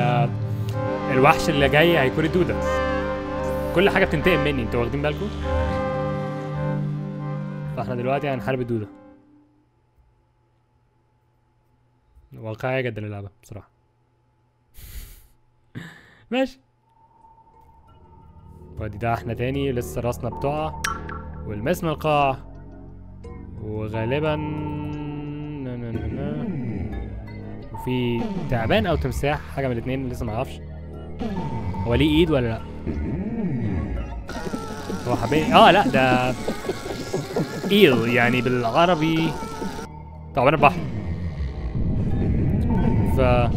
ال الوحش اللي جاي هيكون الدوده كل حاجه بتنتقم مني انتوا واخدين بالكم فاحنا دلوقتي هنحارب الدوده واقعية جدا اللعبة بصراحة ماشي وادي ده احنا تاني لسه راسنا بتقع ولمسنا القاع وغالبا نا نا نا نا. وفي تعبان او تمساح حاجة من الاتنين لسه معرفش هو ليه ايد ولا لا هو حبيبي اه لا ده ايل يعني بالعربي تعبان البحر ف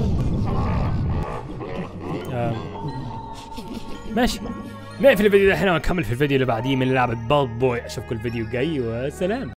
آه. ماشي نقفل الفيديو ده هنا ونكمل في الفيديو اللي بعديه من لعبة بال بوي اشوفكم الفيديو الجاي وسلام